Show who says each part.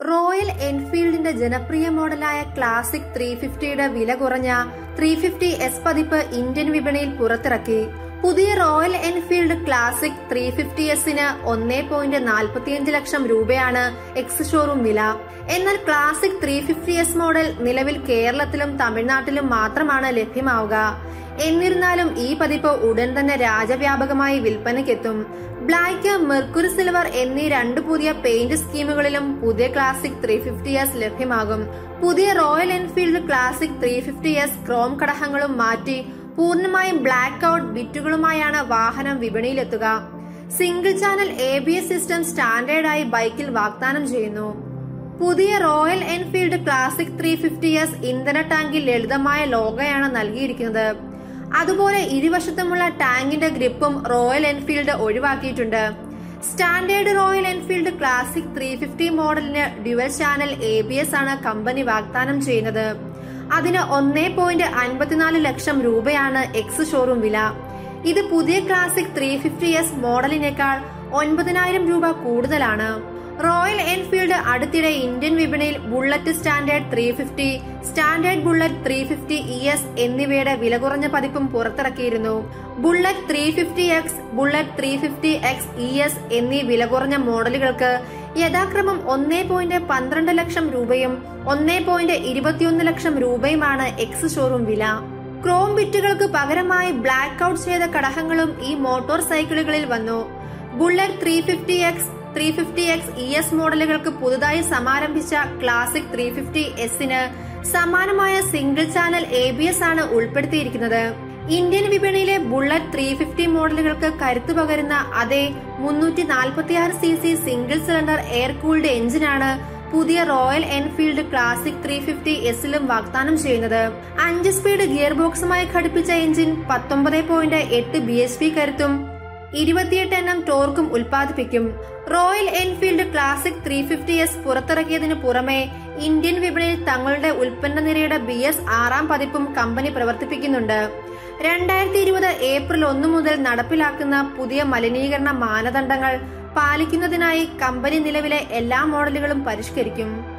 Speaker 1: royal എൻഫീൽഡിന്റെ ജനപ്രിയ മോഡലായ classic three ഫിഫ്റ്റിയുടെ വില കുറഞ്ഞ ത്രീ ഫിഫ്റ്റി എസ് പതിപ്പ് ഇന്ത്യൻ വിപണിയിൽ പുറത്തിറക്കി പുതിയ Royal Enfield Classic three fifty എസിന് ഒന്നേ പോയിന്റ് നാൽപ്പത്തിയഞ്ച് ലക്ഷം രൂപയാണ് എക്സ് ഷോറൂം വില എന്നാൽ Classic three fifty S model നിലവിൽ കേരളത്തിലും തമിഴ്നാട്ടിലും മാത്രമാണ് ലഭ്യമാവുക എന്നിരുന്നാലും ഈ പതിപ്പ് ഉടൻ തന്നെ രാജ്യവ്യാപകമായി വിൽപ്പനയ്ക്കെത്തും ബ്ലാക്ക് മെർക്കുറി സിൽവർ എന്നീ രണ്ട് പുതിയ പെയിന്റ് സ്കീമുകളിലും പുതിയ ക്ലാസിക് ത്രീ ഫിഫ്റ്റി എസ് ലഭ്യമാകും പുതിയ Royal Enfield Classic three fifty S chrome ഘടകങ്ങളും മാറ്റി പൂർണ്ണമായും ബ്ലാക്ക് ഔട്ട് ബിറ്റുകളുമായാണ് വാഹനം വിപണിയിലെത്തുക single channel A B S system സ്റ്റാൻഡേർഡായി ബൈക്കിൽ വാഗ്ദാനം ചെയ്യുന്നു പുതിയ Royal Enfield Classic three fifty S ഇന്ധന ടാങ്കിൽ ലളിതമായ ലോഗയാണ് നൽകിയിരിക്കുന്നത് അതുപോലെ ഇരുവശത്തുമുള്ള ടാങ്കിന്റെ ഗ്രിപ്പും റോയൽ എൻഫീൽഡ് ഒഴിവാക്കിയിട്ടുണ്ട് standard Royal Enfield Classic three fifty മോഡലിന് dual channel A B S ആണ് കമ്പനി വാഗ്ദാനം ചെയ്യുന്നത് അതിന് ഒന്നേ പോയിന്റ് അൻപത്തിനാല് ലക്ഷം രൂപയാണ് എക്സ് ഷോറൂം വില ഇത് പുതിയ ക്ലാസിക് ത്രീ ഫിഫ്റ്റി എസ് മോഡലിനേക്കാൾ ഒൻപതിനായിരം രൂപ കൂടുതലാണ് റോയൽ എൻഫീൽഡ് അടുത്തിടെ ഇന്ത്യൻ വിപണിയിൽ Bullet standard three fifty standard Bullet three fifty E S എന്നിവയുടെ വില കുറഞ്ഞ പതിപ്പും പുറത്തിറക്കിയിരുന്നു Bullet three fifty X Bullet three fifty X E S എന്നീ വില കുറഞ്ഞ മോഡലുകൾക്ക് യഥാക്രമം ഒന്നേ പോയിന്റ് പന്ത്രണ്ട് ലക്ഷം രൂപയും ഒന്നേ പോയിന്റ് ഇരുപത്തിയൊന്ന് ലക്ഷം രൂപയുമാണ് എക്സ് ഷോറൂം വില ക്രോം ബിറ്റുകൾക്ക് പകരമായി ബ്ലാക്ക് ഔട്ട് ചെയ്ത ഘടകങ്ങളും ഈ മോട്ടോർ സൈക്കിളുകളിൽ വന്നു Bullet three fifty X three fifty X E S മോഡലുകൾക്ക് പുതുതായി സമാരംഭിച്ച ക്ലാസിക് ത്രീ ഫിഫ്റ്റി എസിന് സമാനമായ single channel A B S ആണ് ഉൾപ്പെടുത്തിയിരിക്കുന്നത് ഇന്ത്യൻ വിപണിയിലെ ബുള്ളറ്റ് ത്രീ ഫിഫ്റ്റി മോഡലുകൾക്ക് കരുത്തു പകരുന്ന അതേ മുന്നൂറ്റി നാൽപ്പത്തിയാറ് C C single cylinder air cooled എഞ്ചിനാണ് പുതിയ Royal Enfield Classic three fifty എസിലും വാഗ്ദാനം ചെയ്യുന്നത് അഞ്ച് സ്പീഡ് ഗിയർ ബോക്സുമായി ഘടിപ്പിച്ച എഞ്ചിൻ പത്തൊമ്പത് പോയിന്റ് എട്ട് ബി എച്ച് പി കരുത്തും ഇരുപത്തിയെട്ട് എണ്ണം ടോർക്കും ഉൽപ്പാദിപ്പിക്കും Royal Enfield Classic three fifty S പുറത്തിറക്കിയതിനു പുറമെ ഇന്ത്യൻ വിപണിയിൽ തങ്ങളുടെ ഉൽപ്പന്ന നിരയുടെ ബി എസ് ആറാം പതിപ്പും കമ്പനി പ്രവർത്തിപ്പിക്കുന്നുണ്ട് രണ്ടായിരത്തി ഇരുപത് ഏപ്രിൽ ഒന്ന് മുതൽ നടപ്പിലാക്കുന്ന പുതിയ മലിനീകരണ മാനദണ്ഡങ്ങൾ പാലിക്കുന്നതിനായി കമ്പനി നിലവിലെ എല്ലാ മോഡലുകളും പരിഷ്കരിക്കും